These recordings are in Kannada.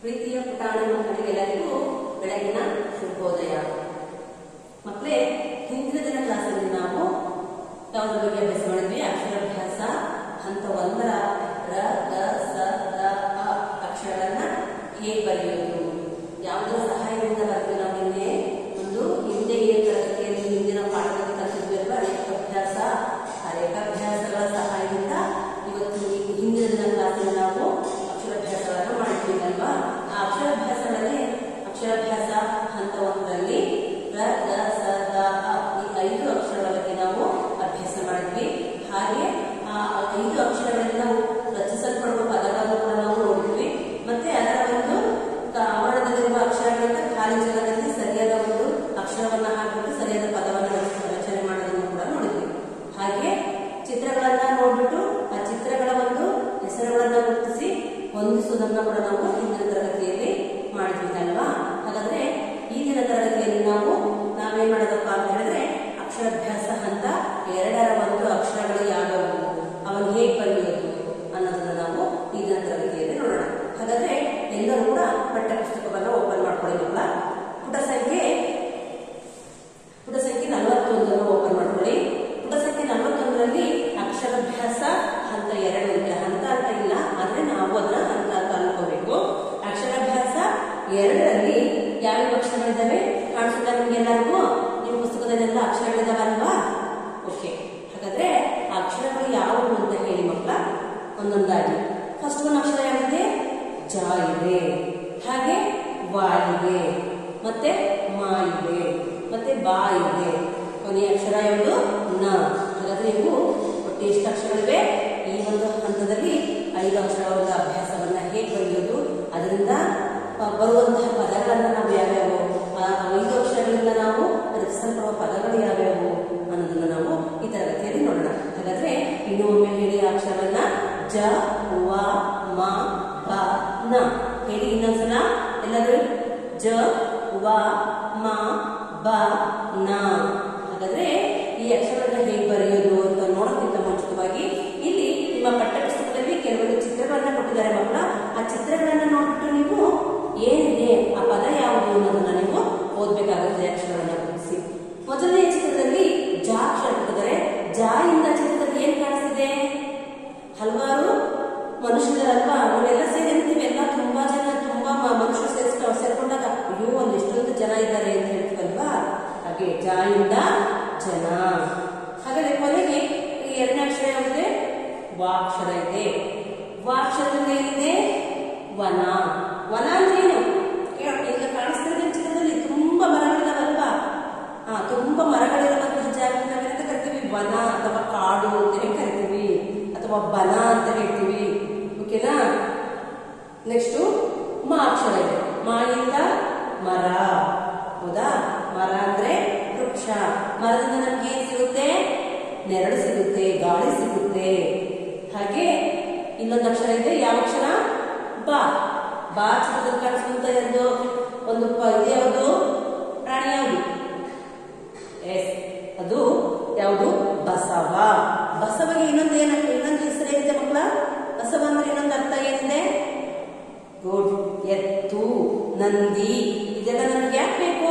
ಪ್ರೀತಿಯ ಪುಟಾಣ ಮಕ್ಕಳಿಗೆಲ್ಲರಿಗೂ ಬೆಳಗಿನ ಶುಭೋದಯ ಮಕ್ಕಳೇ ಹಿಂದಿನ ದಿನ ಕ್ಲಾಸಲ್ಲಿ ನಾವು ಯಾವುದ್ರ ಬಗ್ಗೆ ಅಭ್ಯಾಸ ಮಾಡಿದ್ವಿ ಅಕ್ಷರಾಭ್ಯಾಸ ಹಂತ ಒಂದರ ರ ಗ ಸ ದ ಅ ಅಕ್ಷರಗಳನ್ನ ಹೇಗೆ ಬರೆಯುವುದು ಯಾವುದರ ಸಹಾಯದಿಂದ ಬರೆದ್ವಿ ನಾವು ನಿನ್ನೆ ಒಂದು ಹಿಂದೆ ಏನ್ ತರಗತಿಯಲ್ಲಿ ಹಿಂದಿನ ಪಾಠದಲ್ಲಿ ಕಲಿತಿದ್ವಿ ಅಲ್ವಾ ರೇಖಾಭ್ಯಾಸ ಆ ರೇಖಾಭ್ಯಾಸಗಳ ಸಹಾಯದಿಂದ ಇವತ್ತು ಈ ಹಿಂದಿನ ದಿನ ಕ್ಲಾಸಲ್ಲಿ ನಾವು ಅಕ್ಷರಾಭ್ಯಾಸಗಳನ್ನು ಮಾಡಿದ್ವಿ ಅಲ್ವಾ ಆ ಅಕ್ಷರಾಭ್ಯಾಸಗಳಲ್ಲಿ ಅಕ್ಷರಾಭ್ಯಾಸ ಹಂತ ಒಂದರಲ್ಲಿ ರ ಗ ಸ ದ ಅ ಈ ಐದು ಅಕ್ಷರಗಳ ಬಗ್ಗೆ ನಾವು ಅಭ್ಯಾಸ ಮಾಡಿದ್ವಿ ಹಾಗೆ ಆ ಐದು ಅಕ್ಷರಗಳಿಂದ ನಾವು ರಚಿಸಲ್ಪಡುವ ಪದಗಳನ್ನು ಕೂಡ ನಾವು ನೋಡಿದ್ವಿ ಮತ್ತೆ ಅದರ ಒಂದು ಕ- ಆವರಣದಲ್ಲಿರುವ ಅಕ್ಷರಗಳಿಂದ ಖಾಲಿ ಜಾಗದಲ್ಲಿ ಸರಿಯಾದ ಒಂದು ಅಕ್ಷರವನ್ನ ಹಾಕಿಬಿಟ್ಟು ಸರಿಯಾದ ಪದವನ್ನು ರಚ- ರಚನೆ ಮಾಡೋದನ್ನು ಕೂಡ ನೋಡಿದ್ವಿ ಹಾಗೆ ಚಿತ್ರಗಳನ್ನ ನೋಡ್ಬಿಟ್ಟು ಆ ಚಿತ್ರಗಳ ಒಂದು ಹೆಸರುಗಳನ್ನ ಗುರುತಿಸಿ ಹೊಂದಿಸುವುದನ್ನ ಕೂಡ ನಾವು ಹಿಂದಿನ ತರಗತಿಯಲ್ಲಿ ಮಾಡಿದ್ವಿ ಅಲ್ವಾ ಹಾಗಾದ್ರೆ ಈ ದಿನ ತರಗತಿಯಲ್ಲಿ ನಾವು ನಾವೇನ್ ಮಾಡೋದಪ್ಪ ಅಂತ ಹೇಳಿದ್ರೆ ಅಕ್ಷರಾಭ್ಯಾಸ ಹಂತ ಎರಡರ ಒಂದು ಅಕ್ಷರಗಳು ಯಾವ್ಯಾವು ಅವನ್ ಹೇಗೆ ಬರೆಯೋದು ಅನ್ನೋದನ್ನ ನಾವು ಈ ದಿನ ತರಗತಿಯಲ್ಲಿ ನೋಡೋಣ ಹಾಗಾದ್ರೆ ಎಲ್ಲರೂ ಕೂಡ ಪಠ್ಯ ಪುಸ್ತಕವನ್ನ ಓಪನ್ ಮಾಡ್ಕೊಳ್ಳಿ ಮಕ್ಕಳ ಪುಟ ಸಂಖ್ಯೆ ಪುಟ ಸಂಖ್ಯೆ ನಲವತ್ತೊಂದನ್ನು ಓಪನ್ ಮಾಡ್ಕೊಳ್ಳಿ ಪುಟ ಸಂಖ್ಯೆ ನಲವತ್ತೊಂದರಲ್ಲಿ ಅಕ್ಷರಾಭ್ಯಾಸ ಹಂತ ಎರಡು ಇದೆ ಹಂತ ಅಂತ ಇಲ್ಲ ಆದ್ರೆ ನಾವು ಅದನ್ನ ಹಂತ ಅಂತ ಅನ್ಕೋಬೇಕು ಅಕ್ಷರಾಭ್ಯಾಸ ಎರಡರಲ್ಲಿ ಯಾವ್ಯಾವ ಅಕ್ಷರಗಳಿದ್ದಾವೆ ಕಾಣಿಸುತ್ತಾ ನಿಮ್ಗೆಲ್ಲರಿಗೂ ನಿಮ್ಮ ಪುಸ್ತಕದಲ್ಲೆಲ್ಲ ಅಕ್ಷರಗಳಿದಾವಲ್ವಾ ಓಕೆ ಹಾಗಾದ್ರೆ ಆ ಅಕ್ಷರಗಳು ಯಾವುವು ಅಂತ ಹೇಳಿ ಮಕ್ಕಳ ಒಂದೊಂದಾಗಿ ಫಸ್ಟ್ ಒಂದು ಅಕ್ಷರ ಯಾವಿದೆ ಜ ಇದೆ ಹಾಗೆ ವಾ ಇದೆ ಮತ್ತೆ ಮಾ ಇದೆ ಮತ್ತೆ ಬಾ ಇದೆ ಕೊನೆಯ ಅಕ್ಷರ ಯಾವುದು ನ ಹಾಗಾದ್ರೆ ಇವು ಒಟ್ಟು ಎಷ್ಟು ಅಕ್ಷರಗಳಿವೆ ಈ ಒಂದು ಹಂತದಲ್ಲಿ ಐದು ಅಕ್ಷರಗಳ ಒಂದು ಅಭ್ಯಾಸವನ್ನ ಹೇಗೆ ಬರೆಯೋದು ಅದರಿಂದ ಆ, ಬರುವಂತಹ ಪದಗಳನ್ನ ನಾವು ಯಾವ್ಯಾವು ಆ ಐದು ಅಕ್ಷರಗಳಿಂದ ನಾವು ರಚಿಸಲ್ಪಡುವ ಪದಗಳು ಯಾವ್ಯಾವು ಅನ್ನೋದನ್ನ ನಾವು ಈ ತರಗತಿಯಲ್ಲಿ ನೋಡೋಣ ಹಾಗಾದ್ರೆ ಇನ್ನು ಒಮ್ಮೆ ಹೇಳಿ ಆ ಅಕ್ಷರವನ್ನ ಜ ವ ಮ ಬ ನ ಹೇಳಿ ಇನ್ನೊಂದ್ಸಲ ಎಲ್ಲರೂ ಜ ವ ಮ ಬ ನ ಹಾಗಾದ್ರೆ ಈ ಅಕ್ಷರಗಳನ್ನ ಹೇಗೆ ಬರೆಯೋದು ಅಂತ ನೋಡೋಕ್ಕಿಂತ ಮುಂಚಿತವಾಗಿ ಇಲ್ಲಿ ನಿಮ್ಮ ಪಠ್ಯಪುಸ್ತಕದಲ್ಲಿ ಕೆಲವೊಂದು ಚಿತ್ರಗಳನ್ನ ಕೊಟ್ಟಿದ್ದಾರೆ ಮಕ್ಕಳ ಆ ಚಿತ್ರಗಳನ್ನ ನೋಡ್ಬಿಟ್ಟು ನೀವು ಏನಿದೆ ಆ ಪದ ಯಾವುದು ಅನ್ನೋದನ್ನ ನೀವು ಓದ್ಬೇಕಾಗುತ್ತೆ ಅಕ್ಷರಗಳನ್ನ ಗುರುತಿಸಿ ಮೊದಲನೇ ಚಿತ್ರದಲ್ಲಿ ಜ ಅಕ್ಷರ ಕೊಟ್ಟಿದ್ದಾರೆ ಜ ಇಂದ ಚಿತ್ರದಲ್ಲಿ ಏನ್ ಕಾಣಿಸ್ತಿದೆ ಹಲವಾರು ಮನುಷ್ಯರಲ್ವಾ ನಾವೆಲ್ಲ ಸೇರಿರ್ತೀವಿ ಎಲ್ಲ ತುಂಬಾ ಜನ ತುಂಬಾ ಮ- ಮನುಷ್ಯರು ಸೇರಿಸ್ಕೊಂಡು ಸೇರ್ಕೊಂಡಾಗ ಅಯ್ಯೋ ಒಂದ್ ಎಷ್ಟೊಂದು ಜನ ಇದ್ದಾರೆ ಅಂತ ಹೇಳ್ತೀವಲ್ವಾ ಹಾಗೆ ಜ ಇಂದ ಜನ ಹಾಗಾದ್ರೆ ಕೊನೆಗೆ ಈ ಎರಡನೇ ಅಕ್ಷರ ಯಾವ್ದಿದೆ ವಾ ಅಕ್ಷರ ಇದೆ ವಾ ಅಕ್ಷರದಿಂದ ಏನಿದೆ ವನ ವನ ಅಂದ್ರೆ ಏನು ಕೇಳ- ಈಗ ಕಾಣಿಸ್ತಿದೆ ಚಿತ್ರದಲ್ಲಿ ತುಂಬಾ ಮರಗಳಿದಾವಲ್ವಾ ಹಾ ತುಂಬಾ ಮರಗಳಿರುವಂತಹ ಜಾಗ ನಾವೇನಂತ ಕರಿತೀವಿ ವನ ಅಥವಾ ಕಾಡು ಅಂತ ಹೇಳಿ ಕರಿತೀವಿ ಅಥವಾ ಬನ ಅಂತ ಹೇಳ್ತೀವಿ ಓಕೆನಾ ನೆಕ್ಸ್ಟ್ ಮಾ ಅಕ್ಷರ ಇದೆ ಮಾಯಿಂದ ಮರ ಹೌದಾ ಮರ ಅಂದ್ರೆ ವೃಕ್ಷ ಮರದಿಂದ ನಮ್ಗೆ ಏನ್ ಸಿಗುತ್ತೆ ನೆರಳು ಸಿಗುತ್ತೆ ಗಾಳಿ ಸಿಗುತ್ತೆ ಹಾಗೆ ಇನ್ನೊಂದು ಅಕ್ಷರ ಇದೆ ಯಾವ ಅಕ್ಷರ ಬಾ ಬಾ ಚಿತ್ರದಲ್ಲಿ ಕಾಣಿಸುವಂತ ಒಂದು ಒಂದು ಪ- ಇದು ಯಾವುದು ಪ್ರಾಣಿ ಯಾವುದು ಎಸ್ ಅದು ಯಾವುದು ಬಸವ ಬಸವಗೆ ಇನ್ನೊಂದು ಏನ ಇನ್ನೊಂದು ಹೆಸರು ಏನಿದೆ ಮಕ್ಕಳ ಬಸವ ಅಂದ್ರೆ ಇನ್ನೊಂದು ಅರ್ಥ ಏನಿದೆ ಗುಡ್ ಎತ್ತು ನಂದಿ ಇದೆಲ್ಲ ನಮ್ಗೆ ಯಾಕೆ ಬೇಕು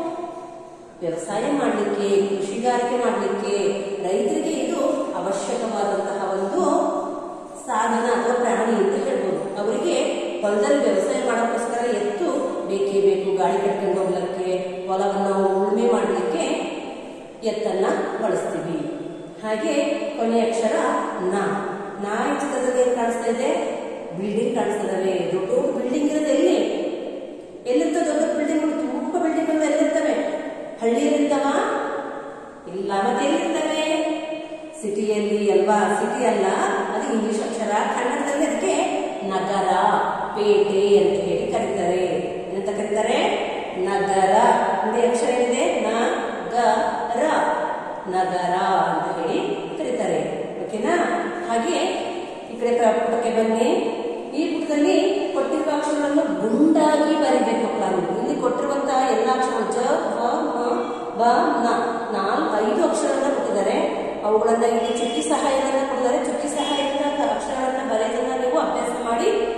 ವ್ಯವಸಾಯ ಮಾಡಲಿಕ್ಕೆ ಕೃಷಿಗಾರಿಕೆ ಮಾಡಲಿಕ್ಕೆ ರೈತರಿಗೆ ಇದು ಅವಶ್ಯಕವಾದಂತಹ ಒಂದು ಸಾಧನ ಅಥವಾ ಪ್ರಾಣಿ ಅಂತ ಹೇಳ್ಬೋದು ಅವರಿಗೆ ಹೊಲದಲ್ಲಿ ವ್ಯವಸಾಯ ಮಾಡೋಕ್ಕೋಸ್ಕರ ಎತ್ತು ಬೇಕೇ ಬೇಕು ಗಾಡಿ ಕಟ್ಕೊಂಡು ಹೋಗ್ಲಿಕ್ಕೆ ಹೊಲವನ್ನು ಉಳುಮೆ ಮಾಡಲಿಕ್ಕೆ ಎತ್ತನ್ನ ಬಳಸ್ತೀವಿ ಹಾಗೆ ಕೊನೆಯ ಅಕ್ಷರ ನ ನಾ ಈ ಚಿತ್ರದಲ್ಲಿ ಏನ್ ಕಾಣಿಸ್ತಾ ಇದೆ ಬಿಲ್ಡಿಂಗ್ ಕಾಣಿಸ್ತಾ ಇದಾವೆ ದೊಡ್ಡ ಬಿಲ್ಡಿಂಗ್ ಇರೋದು ಎಲ್ಲಿ ಎಲ್ಲಿರ್ತವೆ ದೊಡ್ಡ ಬಿಲ್ಡಿಂಗ್ ತುಂಬಾ ಬಿಲ್ಡಿಂಗ್ ಎಲ್ಲಿರ್ತವೆ ಹಳ್ಳಿಯಲ್ಲಿರ್ತಾವ ಇಲ್ಲ ಮತ್ತೆ ಎಲ್ಲಿರ್ತವೆ ಸಿಟಿಯಲ್ಲಿ ಅಲ್ವಾ ಸಿಟಿ ಅಲ್ಲ ಅದು ಇಂಗ್ಲಿಷ್ ಅಕ್ಷರ ಕನ್ನಡದಲ್ಲಿ ಅದಕ್ಕೆ ನಗರ ಪೇಟೆ ಅಂತ ಹೇಳಿ ಕರೀತಾರೆ ಏನಂತ ಕರೀತಾರೆ ನಗರ ಹಿಂದೆ ಅಕ್ಷರ ಏನಿದೆ ನ ಗ ರ ನಗರ ಅಂತ ಹೇಳಿ ಕರೀತಾರೆ ಓಕೆನಾ ಹಾಗೆ ಈ ಕಡೆ ಕ- ಪುಟಕ್ಕೆ ಬನ್ನಿ ಈ ಪುಟದಲ್ಲಿ ಕೊಟ್ಟಿರುವ ಅಕ್ಷರಗಳನ್ನು ಗುಂಡಾಗಿ ಬರಿಬೇಕು ಮಕ್ಕಳು ಇಲ್ಲಿ ಕೊಟ್ಟಿರುವಂತಹ ಎಲ್ಲ ಅಕ್ಷರಗಳು ಜ ವ ಮ ಬ ನ ನಾಲ್ಕು ಐದು ಅಕ್ಷರಗಳನ್ನ ಕೊಟ್ಟಿದ್ದಾರೆ ಅವುಗಳನ್ನ ಇಲ್ಲಿ ಚುಕ್ಕಿ ಸಹಾಯಗಳನ್ನ ಕೊಟ್ಟಿದ್ದಾರೆ ಚುಕ್ಕಿ ಸಹಾಯದಿಂದ ಅಕ್ಷರಗಳನ್ನ ಬರೆಯೋದನ್ನ ನೀವು ಅಭ್ಯಾಸ ಮಾಡಿ ಮತ್ತೆ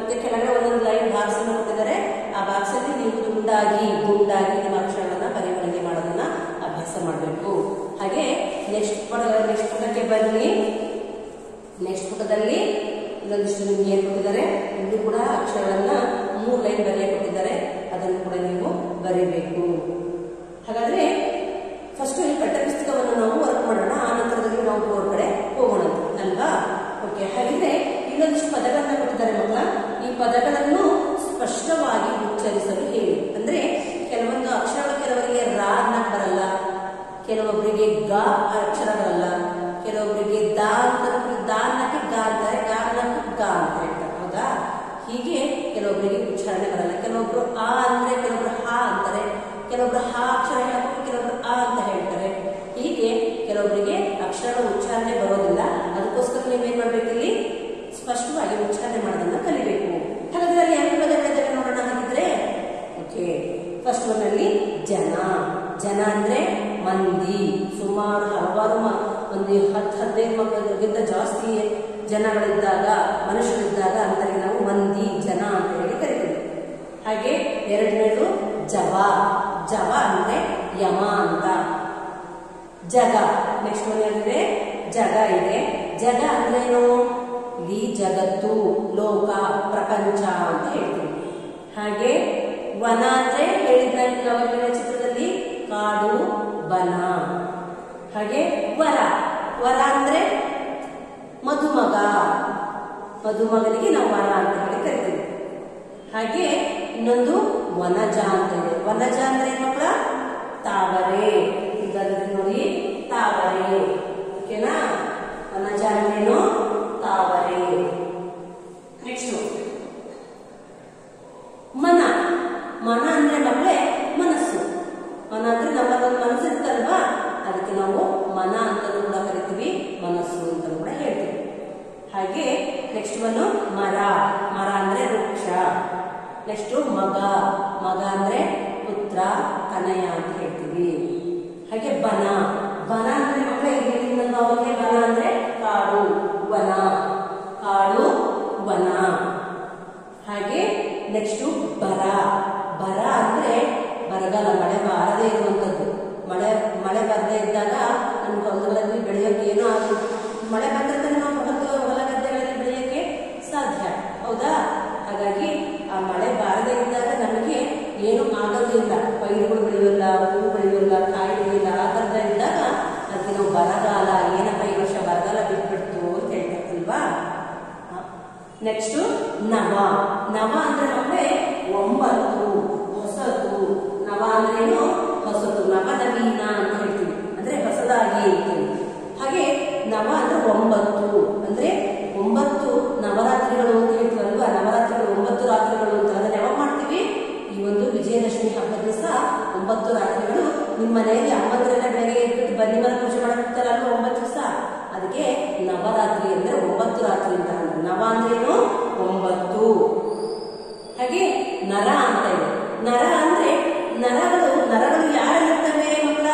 ಮತ್ತೆ ಕೆಳಗಡೆ ಒಂದೊಂದು ಲೈನ್ ಬಾಕ್ಸ್ ಅನ್ನು ಕೊಟ್ಟಿದ್ದಾರೆ ಆ ಬಾಕ್ಸ್ ಅಲ್ಲಿ ನೀವು ದುಂಡಾಗಿ ದುಂಡಾಗಿ ನಿಮ್ಮ ಅಕ್ಷರಗಳನ್ನ ಬರೆವಣಿಗೆ ಮಾಡೋದನ್ನ ಅಭ್ಯಾಸ ಮಾಡಬೇಕು ಹಾಗೆ ನೆಕ್ಸ್ಟ್ ಪುಟ ನೆಕ್ಸ್ಟ್ ಪುಟಕ್ಕೆ ಬನ್ನಿ ನೆಕ್ಸ್ಟ್ ಪುಟದಲ್ಲಿ ಇನ್ನೊಂದಿಷ್ಟು ನಿಮ್ಗೆ ಏನ್ ಕೊಟ್ಟಿದ್ದಾರೆ ಇಲ್ಲಿ ಕೂಡ ಅಕ್ಷರಗಳನ್ನ ಮೂರು ಲೈನ್ ಬರೆಯ ಕೊಟ್ಟಿದ್ದಾರೆ ಅದನ್ನು ಕೂಡ ನೀವು ಬರೀಬೇಕು ಹಾಗಾದ್ರೆ ಫಸ್ಟ್ ಈ ಪಠ್ಯ ಪುಸ್ತಕವನ್ನು ನಾವು ವರ್ಕ್ ಮಾಡೋಣ ಆ ನಂತರದಲ್ಲಿ ನಾವು ಬೋರ್ಡ್ ಕಡೆ ಹೋಗೋಣ ಅಲ್ವಾ ಓಕೆ ಹಾಗಿದ್ರೆ ಇನ್ನೊಂದಿಷ್ಟು ಪದಗಳನ್ನ ಕೊಟ್ಟಿದ್ದಾರೆ ಮಕ್ಕಳ ಈ ಪದಗಳನ್ನು ಸ್ಪಷ್ಟವಾಗಿ ಉಚ್ಚರಿಸಲು ಹೇಳಿ ಅಂದ್ರೆ ಕೆಲವೊಂದು ಅಕ್ಷರಗಳು ಕೆಲವರಿಗೆ ರಾ ಅನ್ನಕ್ ಬರಲ್ಲ ಕೆಲವೊಬ್ಬರಿಗೆ ಗ ಅಕ್ಷರ ಬರಲ್ಲ ಕೆಲವೊಬ್ಬರಿಗೆ ದಾ ಅಂತ ದಾ ಅನ್ನಕ್ಕೆ ಗ ಅಂತಾರೆ ಗ ಅನ್ನಕ್ಕೆ ಗ ಅಂತ ಹೇಳ್ತಾರೆ ಹೌದಾ ಹೀಗೆ ಕೆಲವೊಬ್ಬರಿಗೆ ಉಚ್ಚಾರಣೆ ಬರಲ್ಲ ಕೆಲವೊಬ್ರು ಆ ಅಂದ್ರೆ ಕೆಲವೊಬ್ರು ಹಾ ಅಂತಾರೆ ಕೆಲವೊಬ್ರು ಹಾ ಅಕ್ಷರ ಹೇಳ್ತಾರೆ ಕೆಲವೊಬ್ರು ಆ ಅಂತ ಹೇಳ್ತಾರೆ ಹೀಗೆ ಕೆಲವೊಬ್ಬರಿಗೆ ಅಕ್ಷರಗಳ ಉಚ್ಚಾರಣೆ ಬರೋದಿಲ್ಲ ಅದಕ್ಕೋಸ್ಕರ ನೀವೇನ್ ಮಾಡ್ಬೇಕು ಇಲ್ಲಿ ಸ್ಪಷ್ಟವಾಗಿ ಉಚ್ಚಾರಣೆ ಮಾಡೋದನ್ನ ಕಲಿಬೇಕು ಹಾಗಾದ್ರೆ ಅಲ್ಲಿ ಎರಡು ಪದಗಳಿದ್ದಾವೆ ನೋಡೋಣ ಹಾಗಿದ್ರೆ ಓಕೆ ಫಸ್ಟ್ ಒನ್ ಅಲ್ಲಿ ಜನ ಜನ ಅಂದ್ರೆ ಮಂದಿ ಸುಮಾರು ಹಲವಾರು ಮ- ಒಂದು ಹತ್ತು ಹದಿನೈದು ಮಕ್ಕಳಿಗಿಂತ ಜಾಸ್ತಿ ಜನಗಳಿದ್ದಾಗ ಮನುಷ್ಯರಿದ್ದಾಗ ಅಂತರಿಗೆ ನಾವು ಮಂದಿ ಜನ ಅಂತ ಹೇಳಿ ಕರಿತೀವಿ ಹಾಗೆ ಎರಡನೇದು ಜವ ಜವ ಅಂದ್ರೆ ಯಮ ಅಂತ ಜಗ ನೆಕ್ಸ್ಟ್ ಒನ್ ಅಂದ್ರೆ ಜಗ ಇದೆ ಜಗ ಅಂದ್ರೇನು ಇಡೀ ಜಗತ್ತು ಲೋಕ ಪ್ರಪಂಚ ಅಂತ ಹೇಳ್ತೀವಿ ಹಾಗೆ ವನ ಅಂದ್ರೆ ಹೇಳಿದ ನಾವು ಚಿತ್ರದಲ್ಲಿ ಕಾಡು ಬನ ಹಾಗೆ ವರ ವರ ಅಂದ್ರೆ ಮಧುಮಗ ಮಧುಮಗನಿಗೆ ನಾವು ವರ ಅಂತ ಹೇಳಿ ಕರಿತೀವಿ ಹಾಗೆ ಇನ್ನೊಂದು ವನಜ ಅಂತ ಇದೆ ವನಜ ಅಂದ್ರೆ ಏನ್ ಮಕ್ಕಳ ತಾವರೆ ಇದರಲ್ಲಿ ನೋಡಿ ತಾವರೆ ಓಕೆನಾ ವನಜ ಅಂದ್ರೇನು ತಾವರೆ ನೆಕ್ಸ್ಟ್ ಮನ ಮನ ಅಂದ್ರೆ ಮಕ್ಕಳೇ ಮನಸ್ಸು ಮನ ಅಂದ್ರೆ ನಮ್ಮದೊಂದು ಮನಸ್ಸು ಇರ್ತಲ್ವಾ ಅದಕ್ಕೆ ನಾವು ಮನ ಅಂತ ಕೂಡ ಕರಿತೀವಿ ಮನಸ್ಸು ಅಂತ ಕೂಡ ಹೇಳ್ತೀವಿ ಹಾಗೆ ನೆಕ್ಸ್ಟ್ ಒಂದು ಮರ ಮರ ಅಂದ್ರೆ ವೃಕ್ಷ ನೆಕ್ಸ್ಟ್ ಮಗ ಮಗ ಅಂದ್ರೆ ಪುತ್ರ ತನಯ ಅಂತ ಹೇಳ್ತೀವಿ ಹಾಗೆ ಬನ ಬನ ಅಂದ್ರೆ ಮಕ್ಕಳ ಇಲ್ಲಿ ಅವಾಗಲೇ ಬನ ಅಂದ್ರೆ ಕಾಡು ವನ ಕಾಡು ವನ ಹಾಗೆ ನೆಕ್ಸ್ಟ್ ಬರ ಬರ ಅಂದ್ರೆ ಬರಗಾಲ ಮಳೆ ಬಾರದೇ ಇರುವಂತದ್ದು ಮಳೆ ಮಳೆ ಬರದೇ ಇದ್ದಾಗ ನಮ್ಮ ಹೊಲಗಳಲ್ಲಿ ಬೆಳೆಯೋಕೆ ಏನೋ ಆಗುತ್ತೆ ಮಳೆ ಬಂದ್ರೆ ತಾನೇ ನಾವು ಹೊಲ ಹೊಲ ಗದ್ದೆಗಳಲ್ಲಿ ಬೆಳೆಯೋಕೆ ಸಾಧ್ಯ ಹೌದಾ ಹಾಗಾಗಿ ಆ ಮಳೆ ಬಾರದೇ ಇದ್ದಾಗ ನಮಗೆ ಏನು ಆಗೋದಿಲ್ಲ ಪೈರುಗಳು ಬೆಳೆಯೋಲ್ಲ ಹೂವು ಬೆಳೆಯೋಲ್ಲ ಕಾಯಿ ಬೆಳೆಯೋಲ್ಲ ಆ ಥರದ ಇದ್ದಾಗ ಅದಕ್ಕೆ ನಾವು ಬರಗಾಲ ಏನಪ್ಪ ಈ ವರ್ಷ ಬರಗಾಲ ಬಿಟ್ಬಿಡ್ತು ಅಂತ ಹೇಳ್ತಾರಲ್ವಾ ನೆಕ್ಸ್ಟ್ ನವ ನವ ಅಂದ್ರೆ ಮಕ್ಕಳೇ ಒಂಬತ್ತು ಹೊಸತು ನವ ಅಂದ್ರೇನು ಹೊಸತು ನವ ನವೀನ ಅಂತ ಹೇಳ್ತೀವಿ ಅಂದ್ರೆ ಹೊಸದಾಗಿ ಅಂತೀವಿ ಹಾಗೆ ನವ ಅಂದ್ರೆ ಒಂಬತ್ತು ಅಂದ್ರೆ ಒಂಬತ್ತು ನವರಾತ್ರಿಗಳು ಅಂತ ಹೇಳ್ತೀವಲ್ವಾ ನವರಾತ್ರಿಗಳು ಒಂಬತ್ತು ರಾತ್ರಿಗಳು ಅಂತ ಅದನ್ನ ಯಾವಾಗ ಮಾಡ್ತೀವಿ ಈ ಒಂದು ವಿಜಯದಶಮಿ ಹಬ್ಬದ ದಿವಸ ಒಂಬತ್ತು ರಾತ್ರಿಗಳು ನಿಮ್ಮ ಮನೆಯಲ್ಲಿ ಅಮ್ಮಂದ್ರೆಲ್ಲ ಬೆಳಗ್ಗೆ ಎದ್ಬಿಟ್ಟು ಬನ್ನಿ ಮರ ಪೂಜೆ ಮಾಡಕ್ತಾರಲ್ವ ಒಂಬತ್ತು ದಿವಸ ಅದಕ್ಕೆ ನವರಾತ್ರಿ ಅಂದ್ರೆ ಒಂಬತ್ತು ರಾತ್ರಿ ಅಂತ ಅಂದ್ರೆ ನವ ಅಂದ್ರೇನು ಒಂಬತ್ತು ಹಾಗೆ ನರ ಅಂತ ಇದೆ ನರ ಅಂದ್ರೆ ನರಗಳು ನರಗಳು ಯಾರಲ್ಲಿರ್ತವೆ ಮಕ್ಕಳ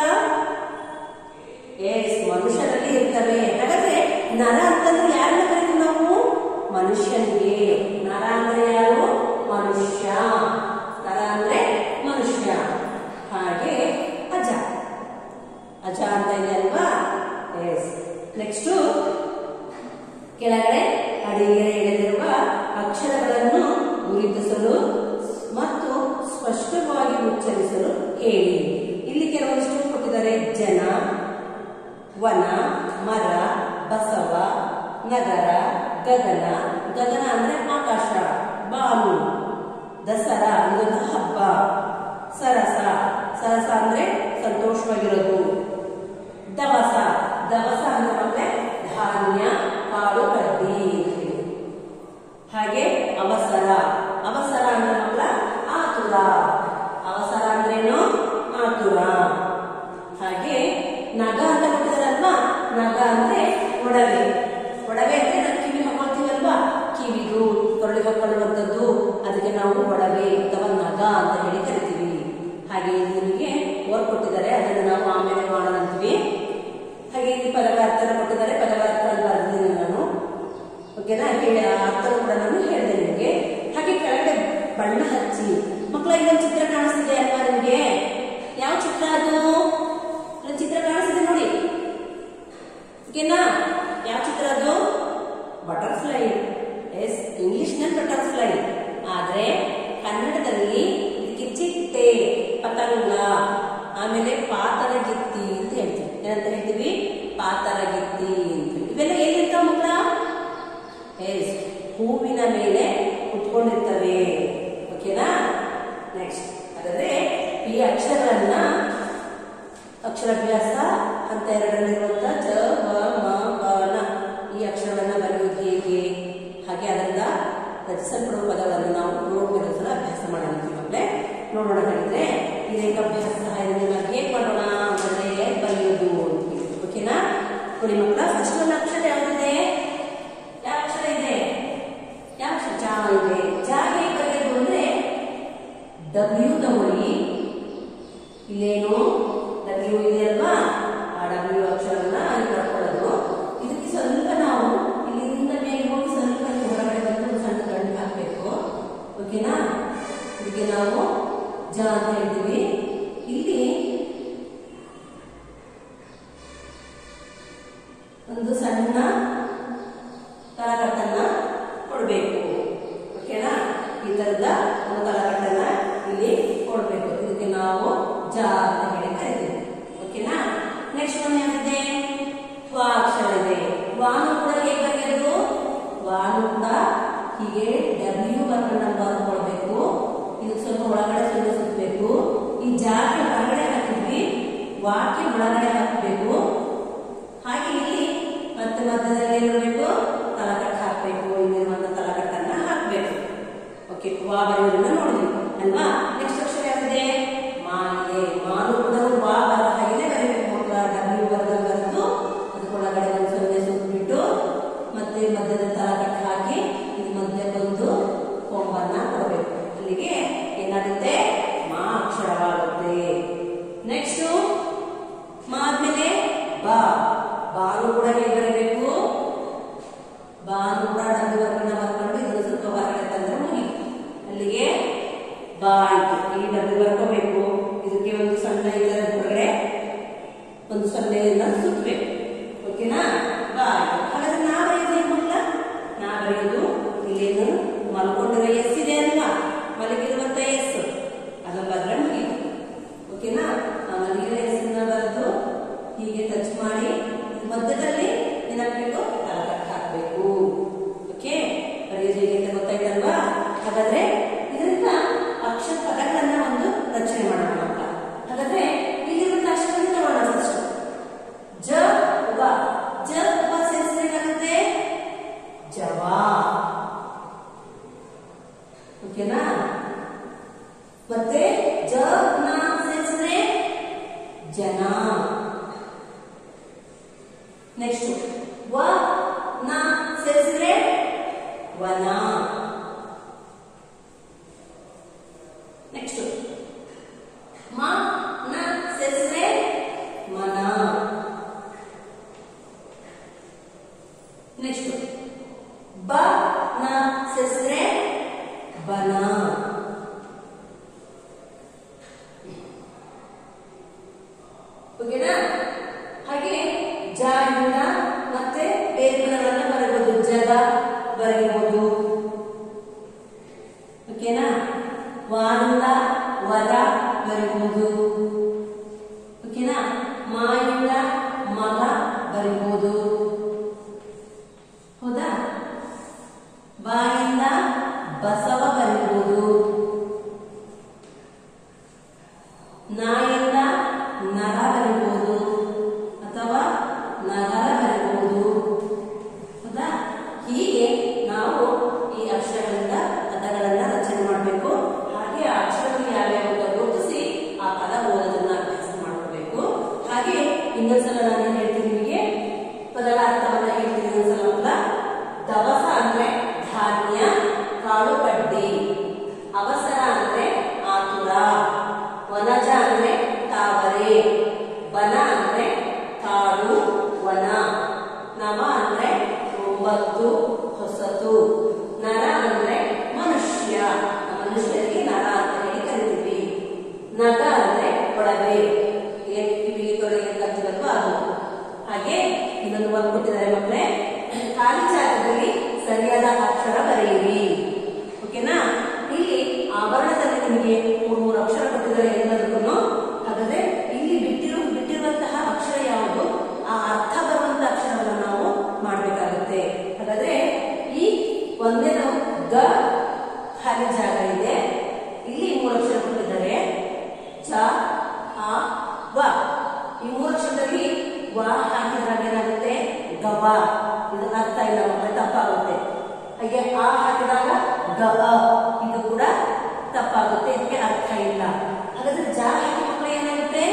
ಎಸ್ ಮನುಷ್ಯರಲ್ಲಿ ಇರ್ತವೆ ಹಾಗಾದ್ರೆ ನರ ಅಂತಂದ್ರೆ ಯಾರನ್ನ ಕರಿತೀವಿ ನಾವು ಮನುಷ್ಯನಿಗೆ ನರ ಅಂದ್ರೆ ಯಾರು ಮನುಷ್ಯ ನರ ಅಂದ್ರೆ ಮನುಷ್ಯ ಹಾಗೆ ಅಜ ಅಜ ಅಂತ ಇದೆ ಅಲ್ವಾ ಎಸ್ ನೆಕ್ಸ್ಟ್ ಕೆಳಗಡೆ ಅಡಿಗೆರೆ ಎಳೆದಿರುವ ಅಕ್ಷರಗಳನ್ನು ಗುರುತಿಸಲು ಮತ್ತು ಸ್ಪಷ್ಟವಾಗಿ ಉಚ್ಚರಿಸಲು ಹೇಳಿ ಇಲ್ಲಿ ಕೆಲವೊಂದಿಷ್ಟು ಕೊಟ್ಟಿದ್ದಾರೆ ಜನ ವನ ಮರ ಬಸವ ನಗರ ಗಗನ ಗಗನ ಅಂದ್ರೆ ಆಕಾಶ ಬಾನು ದಸರಾ ಇದೊಂದು ಹಬ್ಬ ಸರಸ ಸರಸ ಅಂದ್ರೆ ಸಂತೋಷವಾಗಿರೋದು ದವಸ ದವಸ ಅಂದ್ರೆ ಮತ್ತೆ ಧಾನ್ಯ ಕಾಳು ಕಡ್ಡಿ ಅಂತೀವಿ. ಹಾಗೆ ಅವಸರ ಅವಸರ ಅಂದ್ರೆ ಮಕ್ಕಳ ಆತುರ ಅವಸರ ಅಂದ್ರೇನು ಆತುರ ಹಾಗೆ ನಗ ಅಂತ ಕೊಟ್ಟಿದಾರಲ್ವಾ ನಗ ಅಂದ್ರೆ ಒಡವೆ ಒಡವೆ ಅಂದ್ರೆ ನಾವು ಕಿವಿ ಹಾಕೊಳ್ತೀವಲ್ವಾ ಕಿವಿದು ಕೊರಳಿಗೆ ಹಾಕೊಳ್ಳುವಂಥದ್ದು ಅದಕ್ಕೆ ನಾವು ಒಡವೆ ಅಥವಾ ನಗ ಅಂತ ಹೇಳಿ ಕರಿತೀವಿ ಹಾಗೆ ಇಲ್ಲಿ ನಿಮಗೆ ವರ್ಕ್ ಕೊಟ್ಟಿದ್ದಾರೆ ಅದನ್ನು ನಾವು ಆಮೇಲೆ ಮಾಡೋಣ ಅಂತೀವಿ ಹಾಗೆ ಇಲ್ಲಿ ಪದವಾರ್ಥನ ಕೊಟ್ಟಿದ್ದಾರೆ ಪದವಾರ್ಥ ಅಂತ ಬರ್ದಿದ್ದೀನಿ ನಾನು ಓಕೆನಾ ಹೇಳಿ ಆ ಅರ್ಥ ಕೂಡ ನಾನು ಹೇಳಿದೆ ನಿಮಗೆ ಓಕೆನಾ ಯಾವ ಚಿತ್ರ ಅದು ಬಟರ್ಫ್ಲೈ ಎಸ್ ಇಂಗ್ಲಿಷ್ ನಲ್ಲಿ ಬಟರ್ಫ್ಲೈ ಆದ್ರೆ ಕನ್ನಡದಲ್ಲಿ ಇದಕ್ಕೆ ಚಿಟ್ಟೆ ಪತಂಗ ಆಮೇಲೆ ಪಾತರಗಿತ್ತಿ ಅಂತ ಹೇಳ್ತೀವಿ ಏನಂತ ಹೇಳ್ತೀವಿ ಪಾತರಗಿತ್ತಿ ಅಂತ ಇವೆಲ್ಲ ಏನಿರ್ತಾವ ಮಕ್ಕಳ ಎಸ್ ಹೂವಿನ ಮೇಲೆ ಕುತ್ಕೊಂಡಿರ್ತವೆ ಓಕೆನಾ ನೆಕ್ಸ್ಟ್ ಹಾಗಾದ್ರೆ ಈ ಅಕ್ಷರಗಳನ್ನ ಅಕ್ಷರಾಭ್ಯಾಸ ಹಂತ ಎರಡರಲ್ಲಿರುವಂತ ಜ ವ ಮ ಪ ನ ಈ ಅಕ್ಷರಗಳನ್ನ ಬರೆಯುವುದು ಹೇಗೆ ಹಾಗೆ ಅದರಿಂದ ರಚಿಸಲ್ಪಡುವ ಪದಗಳನ್ನು ನಾವು ನೋಡ್ಕೊಂಡು ಸಲ ಅಭ್ಯಾಸ ಮಾಡೋಣ ಮಕ್ಕಳೇ ನೋಡೋಣ ಹಾಗಿದ್ರೆ ಈ ರೇಖಾಭ್ಯಾಸ ಸಹಾಯದಿಂದ ನಾವು ಹೇಗೆ ಮಾಡೋಣ ಅಂತಂದ್ರೆ ಬರೆಯೋದು ಅಂತ ಹೇಳಿ. ಓಕೆನಾ ನೋಡಿ ಮಕ್ಕಳ ಫಸ್ಟ್ ಒಂದು ಅಕ್ಷರ ಯಾವುದಿದೆ ಯಾವ ಅಕ್ಷರ ಇದೆ ಯಾವ ಅಕ್ಷರ ಜಾ ಇದೆ ಜಾ ಹೇಗೆ ಬರೆಯೋದು ಅಂದ್ರೆ ಡಬ್ಲ್ಯೂ ತಗೊಳ್ಳಿ ಇಲ್ಲೇನು ಡಬ್ಲ್ಯೂ ಇದೆ ಅಲ್ವಾ ಆ ಡಬ್ಲ್ಯೂ ಅಕ್ಷರನ ಅಲ್ಲಿ ಬರ್ಕೊಳ್ಳೋದು ಇದಕ್ಕೆ ಸ್ವಲ್ಪ ನಾವು ಇಲ್ಲಿಂದ ಮೇಲೆ ಹೋಗಿ ಸ್ವಲ್ಪ ಇಲ್ಲಿ ಹೊರಗಡೆ ಬಂದು ಒಂದು ಸಣ್ಣ ಗಂಟು ಹಾಕಬೇಕು ಓಕೆನಾ ಇದಕ್ಕೆ ನಾವು ಜ ಅಂತ ಹೇಳ್ತೀವಿ ಇಲ್ಲಿ ಒಂದು ಸಣ್ಣ ತಲಕಟ್ಟನ್ನ ಕೊಡಬೇಕು ಓಕೆನಾ ಈ ತರದ ಒಂದು ತಲಕಟ್ಟನ್ನ ಇಲ್ಲಿ ಕೊಡಬೇಕು ಇದಕ್ಕೆ ನಾವು ಜ ಅಂತ ಹೇಳಿ ಕರಿತೀವಿ ಓಕೆನಾ ನೆಕ್ಸ್ಟ್ ಒಂದು ಯಾವ್ದಿದೆ ವಾ ಅಕ್ಷರ ಇದೆ ವಾನು ಕೂಡ ಹೇಗೆ ಬರೆಯೋದು ವಾನು ಕೂಡ ಹೀಗೆ ಡಬ್ಲ್ಯೂ ಬರ್ಕೊಂಡು ಬರ್ಕೊಳ್ಬೇಕು ಇದಕ್ಕೆ ಸ್ವಲ್ಪ ಒಳಗಡೆ ಸ್ವಲ್ಪ ಸುತ್ತಬೇಕು ಈ ಜಾಗೆ ಹೊರಗಡೆ ಹಾಕಿದ್ವಿ ವಾಕ್ಯ ಒಳಗಡೆ ಹಾಕಬೇಕು ಹಾಗೆ ಇಲ್ಲಿ ಮತ್ತೆ ಮಧ್ಯದಲ್ಲಿ ಏನಿರಬೇಕು ತಲಕಟ್ಟು ಹಾಕಬೇಕು ಇಲ್ಲಿರುವಂತ ತಲಕಟ್ಟನ್ನ ಹಾಕಬೇಕು ಓಕೆ ವಾ ಬರೆಯೋದನ್ನ ನೋಡಿದ್ವಿ ಅಲ್ವಾ ನೆಕ್ಸ್ಟ್ ಅಕ್ಷರ ಯಾವಿದೆ ಮಾ ಇದೆ ಮಾನು ಕೂಡ ವಾ ಬರ ಹಾಗೆ ಬರೀಬೇಕು ಮಕ್ಕಳ ಡಬ್ಲ್ಯೂ ಬರ್ದ ಬರೆದು ಅದಕ್ಕೊಳಗಡೆ ಒಂದು ಸೊನ್ನೆ ಸುತ್ತಬಿಟ್ಟು ಮತ್ತೆ ಮಧ್ಯದ ತಲಕಟ್ಟು ಹಾಕಿ ಇದು ಮಧ್ಯಕ್ಕೊಂದು ಕೊಂಬನ್ನ ಕೊಡಬೇಕು ಅಲ್ಲಿಗೆ ಏನಾಗುತ್ತೆ ಮಾ ಅಕ್ಷರವಾಗುತ್ತೆ ನೆಕ್ಸ್ಟ್ ಆದ್ಮೇಲೆ ಬಾ ಬಾನು ಕೂಡ ಹೇಗೆ ಬರೀಬೇಕು ಬಾನು ಕೂಡ ಡಬ್ಬಿ ವರ್ಗನ ಬರ್ಕೊಂಡು ಇದನ್ನು ಸ್ವಲ್ಪ ಹೊರಗಡೆ ತಂದ್ರೆ ಮುಗೀತು ಅಲ್ಲಿಗೆ ಬಾ ಆಯ್ತು ಈ ಡಬ್ಬಿ ಬರ್ಕೋಬೇಕು ಇದಕ್ಕೆ ಒಂದು ಸಣ್ಣ ಇದರ ಹೊರಗಡೆ ಒಂದು ಸೊನ್ನೆಯನ್ನ ಸುತ್ತಬೇಕು ಓಕೆನಾ ಬಾ ಆಯ್ತು ಹಾಗಾದ್ರೆ ನಾ ಬರೆಯೋದು ಏನ್ ಮಕ್ಕಳ ನಾ ಬರೆಯೋದು ಇಲ್ಲೇನು ಮಲ್ಕೊಂಡಿರೋ ಎಸ್ ಇದೆ ಅಲ್ವಾ ಮಲಗಿರುವಂತ ಎಸ್ ಅದನ್ನ ಬರೆದ್ರೆ ಮುಗೀತು ಓಕೆನಾ ಆ ಮಲಗಿರೋ ಎಸ್ ಬರೆದು ಹೀಗೆ ಟಚ್ ಮಾಡಿ ಮಧ್ಯದಲ್ಲಿ ಏನಾಗಬೇಕು ತಲಕಟ್ಟು ಹಾಕಬೇಕು ಓಕೆ ಬರೆಯೋದು ಹೇಗೆ ಅಂತ ಗೊತ್ತಾಯ್ತಲ್ವಾ ಹಾಗಾದ್ರೆ ಇದರಿಂದ ಅಕ್ಷರ ಪದಗಳನ್ನ ಒಂದು ರಚನೆ ಮಾಡೋಣ ಅಂತ ಹಾಗಾದ್ರೆ ಇಲ್ಲಿರುವಂತ ಅಕ್ಷರಗಳನ್ನ ತಗೊಳ್ಳೋಣ ಫಸ್ಟ್ ಜ ವ ಜ ವ ಸೇರಿಸಿದ್ರೆ ಏನಾಗುತ್ತೆ ಜವಾ ಓಕೆನಾ ಮತ್ತೆ ಜ ನ ಸೇರಿಸಿದ್ರೆ ಜನ ನೆಕ್ಸ್ಟ್ ವ ನ ಸೇರಿಸಿದ್ರೆ ವನ ನೆಕ್ಸ್ಟ್ ಮ ನ ಸೇರಿಸಿದ್ರೆ ಮನ ನೆಕ್ಸ್ಟ್ ಬ ನ ಸೇರಿಸಿದ್ರೆ ಬನ ಓಕೆನಾ ಹಾಗೆ ಜ ಇಂದ ಮತ್ತೆ ಬೇರೆ ಪದಗಳನ್ನ ಬರೀಬಹುದು ಜಗ ಬರೀಬಹುದು ಓಕೆನಾ ವಾರಿಂದ ವರ ಬರೀಬಹುದು ಓಕೆನಾ ಮಾಯಿಂದ ಮಗ ಬರೀಬಹುದು ಹೌದಾ ಬಾಯಿಂದ ಬಸವ ಬರೀಬಹುದು ನಾಯಿಂದ ನರ ಬರೀಬಹುದು ಅಥವಾ ನಗರ ಬರೀಬಹುದು ಹೌದಾ ಹೀಗೆ ನಾವು ಈ ಅಕ್ಷರಗಳಿಂದ ಪದಗಳನ್ನ ರಚನೆ ಮಾಡಬೇಕು ಹಾಗೆ ಆ ಅಕ್ಷರಗಳು ಯಾವ್ಯಾವ ಅಂತ ಗುರುತಿಸಿ ಆ ಪದ ಓದೋದನ್ನ ಅಭ್ಯಾಸ ಮಾಡ್ಕೋಬೇಕು ಹಾಗೆ ಇನ್ನೊಂದ್ಸಲ ನಾನು ಏನ್ ಹೇಳ್ತೀನಿ ನಿಮಗೆ ಪದಗಳ ಅರ್ಥವನ್ನ ಹೇಳ್ತೀನಿ ಇನ್ನೊಂದ್ಸಲ ಮಕ್ಕಳ ದವಸ ಅಂದ್ರೆ ಧಾನ್ಯ ಕಾಳು ಕಡ್ಡಿ ಅವಸರ ಅಂದ್ರೆ ಆತುರ ವನಜ ಅಂದ್ರೆ ತಾವರೆ ವನ ಅಂದ್ರೆ ಕಾಡು ವನ ನವ ಅಂದ್ರೆ ಒಂಬತ್ತು ಹೊಸತು ನರ ಅಂದ್ರೆ ಮನುಷ್ಯ ಆ ಮನುಷ್ಯರಿಗೆ ನರ ಅಂತ ಹೇಳಿ ಕರಿತೀವಿ ನಗ ಅಂದ್ರೆ ಒಡವೆ ಏನ್ ಕಿವಿಗೆ ತೊಡೆಗೆ ಕತ್ತಬೇಕು ಅದು ಹಾಗೆ ಈ ಇನ್ನೊಂದು ವರ್ಕ್ ಕೊಟ್ಟಿದ್ದಾರೆ ಮಕ್ಕಳೇ ಖಾಲಿ ಜಾಗದಲ್ಲಿ ಸರಿಯಾದ ಅಕ್ಷರ ಬರೆಯಿರಿ ಓಕೆನಾ ಇಲ್ಲಿ ಆವರಣದಲ್ಲಿ ನಿಮಗೆ ಮೂರು ಮೂರು ಅಕ್ಷರ ಕೊಟ್ಟಿದ್ದಾರೆ ಎಲ್ಲದಕ್ಕೂ ಹಾಗಾದ್ರೆ ಇಲ್ಲಿ ಬಿಟ್ಟಿರು ಬಿಟ್ಟಿರುವಂತಹ ಅಕ್ಷರ ಯಾವುದು ಆ ಅರ್ಥ ಬರುವಂತಹ ಅಕ್ಷರವನ್ನು ನಾವು ಮಾಡಬೇಕಾಗುತ್ತೆ ಹಾಗಾದ್ರೆ ಈ ಒಂದೇ ನಾವು ಗ ಖಾಲಿ ಜಾಗ ಇದೆ ಇಲ್ಲಿ ಮೂರು ಅಕ್ಷರ ಕೊಟ್ಟಿದ್ದಾರೆ ಚ ಆ ವ ಈ ಮೂರು ಅಕ್ಷರದಲ್ಲಿ ವ ಹಾಕಿದಾಗ ಏನಾಗುತ್ತೆ ಗವ ಇದು ಅರ್ಥ ಇಲ್ಲ ಮಕ್ಕಳೇ ತಪ್ಪಾಗುತ್ತೆ ಹಾಗೆ ಆ ಹಾಕಿದಾಗ ಗವ ಇದು ಕೂಡ ತಪ್ಪಾಗುತ್ತೆ ಇದಕ್ಕೆ ಅರ್ಥ ಇಲ್ಲ ಹಾಗಾದ್ರೆ ಜ ಹಾಕಿ ಮಕ್ಕಳು ಏನಾಗುತ್ತೆ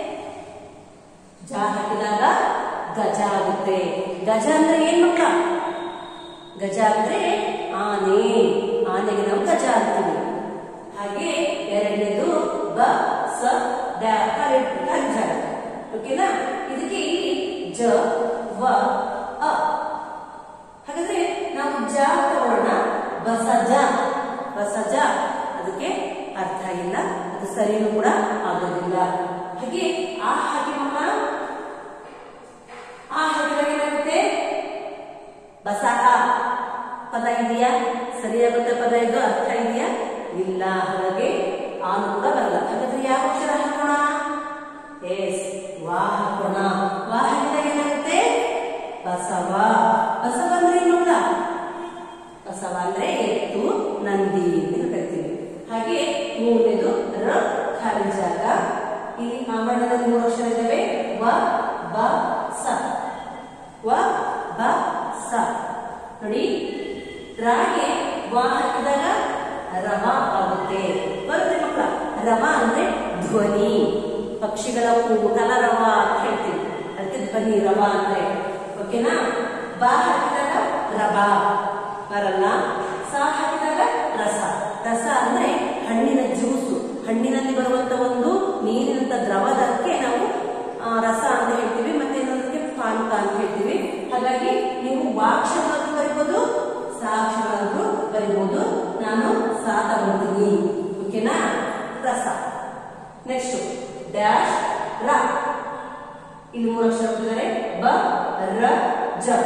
ಜ ಹಾಕಿದಾಗ ಗಜ ಆಗುತ್ತೆ ಗಜ ಅಂದ್ರೆ ಏನ್ ಮಕ್ಕಳ ಗಜ ಅಂದ್ರೆ ಆನೆ ಆನೆಗೆ ನಾವು ಗಜ ಅಂತೀವಿ ಹಾಗೆ ಎರಡನೇದು ಬ ಸ ಡ ಖಾಲಿ ಖಾಲಿ ಜಾಗ ಓಕೆನಾ ಇದಕ್ಕೆ ಇಲ್ಲಿ ಜ ವ ಅ ಹಾಗಾದ್ರೆ ನಾವು ಜ ತಗೊಳ್ಳೋಣ ಬಸಜ ಬಸಜ ಅದಕ್ಕೆ ಅರ್ಥ ಇಲ್ಲ ಅದು ಸರಿನೂ ಕೂಡ ಆಗೋದಿಲ್ಲ ಹಾಗೆ ಆ ಹಾಗೆ ಮಮ್ಮ ಆ ಹಾಕಿದಾಗ ಏನಾಗುತ್ತೆ ಬಸಹ ಪದ ಇದೆಯಾ ಸರಿಯಾಗುತ್ತೆ ಪದ ಇದು ಅರ್ಥ ಇದೆಯಾ ಇಲ್ಲ ಹಾಗಾಗಿ ಆನು ಕೂಡ ಬರಲ್ಲ ಹಾಗಾದ್ರೆ ಯಾವ ಅಕ್ಷರ ಹಾಕೋಣ ಎಸ್ ವಾ ಹಾಕೋಣ ವಾ ಹಾಕಿದಾಗ ಏನಾಗುತ್ತೆ ಬಸವ ಬಸವ ಅಂದ್ರೆ ಏನು ಗೊತ್ತಾ? ಬಸವ ಅಂದ್ರೆ ಎತ್ತು ನಂದಿ ಅಂತ ಕರಿತೀವಿ ಹಾಗೆ ಮೂರನೇದು ರ ಖಾಲಿ ಜಾಗ ಇಲ್ಲಿ ಆವರಣದಲ್ಲಿ ಮೂರು ಅಕ್ಷರ ಇದ್ದಾವೆ ವ ಬ ಸ ವ ಬ ಸ ನೋಡಿ ರಾಗೆ ವ ಹಾಕಿದಾಗ ರವ ಆಗುತ್ತೆ ಬರುತ್ತೆ ಮಕ್ಕಳ ರವ ಅಂದ್ರೆ ಧ್ವನಿ ಪಕ್ಷಿಗಳ ಕೂಗು ಕಲರವ ಅಂತ ಹೇಳ್ತೀವಿ ಅದಕ್ಕೆ ಧ್ವನಿ ರವ ಅಂದ್ರೆ ಓಕೆನಾ ಬ ಹಾಕಿದಾಗ ರವ ಬರಲ್ಲ ಸ ಹಾಕಿದಾಗ ರಸ ರಸ ಅಂದ್ರೆ ಹಣ್ಣಿನ ಜ್ಯೂಸು ಹಣ್ಣಿನಲ್ಲಿ ಬರುವಂತ ಒಂದು ನೀರಿನಂತ ದ್ರವದಕ್ಕೆ ನಾವು ಆ, ರಸ ಅಂತ ಹೇಳ್ತೀವಿ ಮತ್ತೆ ಇನ್ನೊಂದಕ್ಕೆ ಪಾನಕ ಅಂತ ಹೇಳ್ತೀವಿ ಹಾಗಾಗಿ ನೀವು ವಾಕ್ಷರವನ್ನು ಬರಿಬೋದು ಸಾಕ್ಷರವನ್ನು ಬರಿಬೋದು ನಾನು ಸಾ ತಗೊಂತೀನಿ ಓಕೆನಾ ರಸ ನೆಕ್ಸ್ಟ್ ಡ್ಯಾಶ್ ರ ಇಲ್ಲಿ ಮೂರು ಅಕ್ಷರ ಕೊಟ್ಟಿದ್ದಾರೆ ಬ ರ ಜ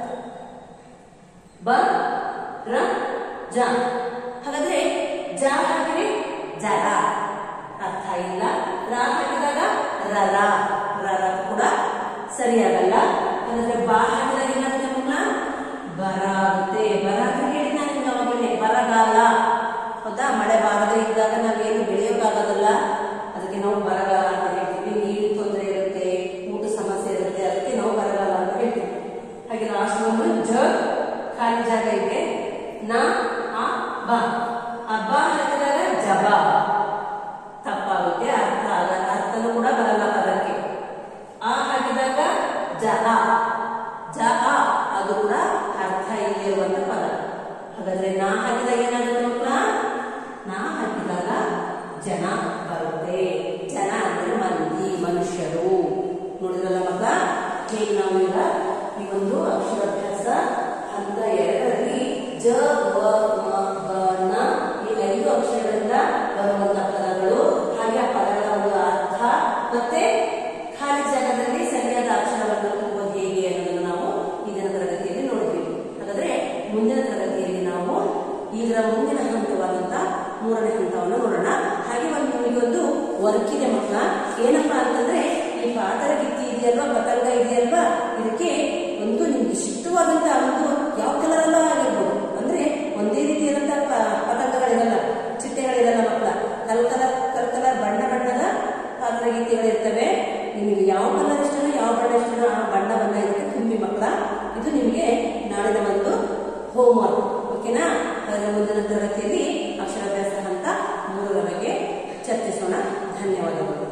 ಬ ರ ಜ ಹಾಗಾದ್ರೆ ಜ ಹಾಕಿದ್ರೆ ಜರ ಅರ್ಥ ಇಲ್ಲ ರ ಹಾಕಿದಾಗ ರರ ರರ ಕೂಡ ಸರಿಯಾಗಲ್ಲ ಹಾಗಾದ್ರೆ ಬಾ ಹಾಕಿದಾಗ ಏನಾಗುತ್ತೆ ಮಕ್ಕಳ ಬರ ಆಗುತ್ತೆ ಬರ ಅಂತ ಹೇಳಿ ನಾನು ನಿಮ್ಗೆ ಅವಾಗಲೇ ಬರಗಾಲ ಹೌದಾ ಮಳೆ ಬಾರದೆ ಇದ್ದಾಗ ನಾವೇನು ಬೆಳೆಯೋಕ್ಕಾಗೋದಲ್ಲ ಅದಕ್ಕೆ ನಾವು ಬರಗಾಲ ಅಂತ ಹೇಳ್ತೀವಿ ನೀರಿನ ತೊಂದರೆ ಇರುತ್ತೆ ಊಟ ಸಮಸ್ಯೆ ಇರುತ್ತೆ ಅದಕ್ಕೆ ನಾವು ಬರಗಾಲ ಅಂತ ಹೇಳ್ತೀವಿ ಹಾಗೆ ಲಾಸ್ಟ್ ಒಂದು ಜ ಖಾಲಿ ಜಾಗ ಇದೆ ನ ಆ ಬ ಹಬ್ಬ ಹಾಕಿದಾಗ ಜಬ ತಪ್ಪಾಗುತ್ತೆ ಅರ್ಥ ಆಗಲ್ಲ ಅರ್ಥನೂ ಕೂಡ ಬರಲ್ಲ ಪದಕ್ಕೆ ಆ ಹಾಕಿದಾಗ ಜಹ ಜಹ ಅದು ಕೂಡ ಅರ್ಥ ಇಲ್ಲಿರುವಂತ ಪದ ಹಾಗಾದ್ರೆ ನಾ ಹಾಕಿದಾಗ ಏನಾಗುತ್ತೆ ಮಕ್ಕಳ ನಾ ಹಾಕಿದಾಗ ಜನ ಬರುತ್ತೆ ಜನ ಅಂದ್ರೆ ಮಂದಿ ಮನುಷ್ಯರು ನೋಡಿದ್ರಲ್ಲ ಮಕ್ಕಳ ಹೇಗೆ ನಾವು ಈಗ ಈ ಒಂದು ಅಕ್ಷರಾಭ್ಯಾಸ ಹಂತ ಎರಡರಲ್ಲಿ ಜ ವ ಮ ಬ ನ ಈ ಐದು ಅಕ್ಷರಗಳಿಂದ ಬರುವಂತಹ ಪದಗಳು ಹಾಗೆ ಆ ಪದಗಳ ಒಂದು ಅರ್ಥ ಮತ್ತೆ ಖಾಲಿ ಜಾಗದಲ್ಲಿ ಸರಿಯಾದ ಅಕ್ಷರವನ್ನು ತುಂಬುವುದು ಹೇಗೆ ಅನ್ನೋದನ್ನು ನಾವು ಇಂದಿನ ತರಗತಿಯಲ್ಲಿ ನೋಡಿದ್ವಿ ಹಾಗಾದ್ರೆ ಮುಂದಿನ ತರಗತಿಯಲ್ಲಿ ನಾವು ಇದರ ಮುಂದಿನ ಹಂತವಾದಂತ ಮೂರನೇ ಹಂತವನ್ನು ನೋಡೋಣ ಹಾಗೆ ಒಂದು ನಿಮಗೊಂದು ವರ್ಕ್ ಇದೆ ಮಕ್ಕಳ ಏನಪ್ಪಾ ಅಂತಂದ್ರೆ ಈ ಪಾತರ ಗಿತ್ತಿ ಇದೆಯಲ್ವಾ ಪತಂಗ ಇದೆಯಲ್ವಾ ಇದಕ್ಕೆ ಒಂದು ನಿಮ್ಗೆ ಇಷ್ಟವಾದಂತ ಒಂದು ಯಾವ ಕಲರ್ ಅಲ್ಲ ಆಗಿರ್ಬೋದು ಅಂದ್ರೆ ಒಂದೇ ರೀತಿಯಾದಂತಹ ಪ- ಪತಂಗಗಳಿರಲ್ಲ ಚಿಟ್ಟೆಗಳಿರಲ್ಲ ಮಕ್ಕಳ ಕಲ್ ಕಲರ್ ಕಲ್ ಕಲರ್ ಬಣ್ಣ ಬಣ್ಣದ ಪಾತ್ರಗೀತೆಗಳಿರ್ತವೆ ನಿಮಗೆ ಯಾವ ಕಲರ್ ಇಷ್ಟನೋ ಯಾವ ಬಣ್ಣ ಇಷ್ಟನೋ ಆ ಬಣ್ಣ ಬಣ್ಣ ಇದಕ್ಕೆ ತುಂಬಿ ಮಕ್ಕಳ ಇದು ನಿಮಗೆ ನಾಳಿನ ಒಂದು ಹೋಮ್ವರ್ಕ್ ಓಕೆನಾ ಅದರ ಮುಂದಿನ ತರಗತಿಯಲ್ಲಿ ಅಕ್ಷರಾಭ್ಯಾಸ ಹಂತ ಮೂರರ ಬಗ್ಗೆ ಚರ್ಚಿಸೋಣ ಧನ್ಯವಾದಗಳು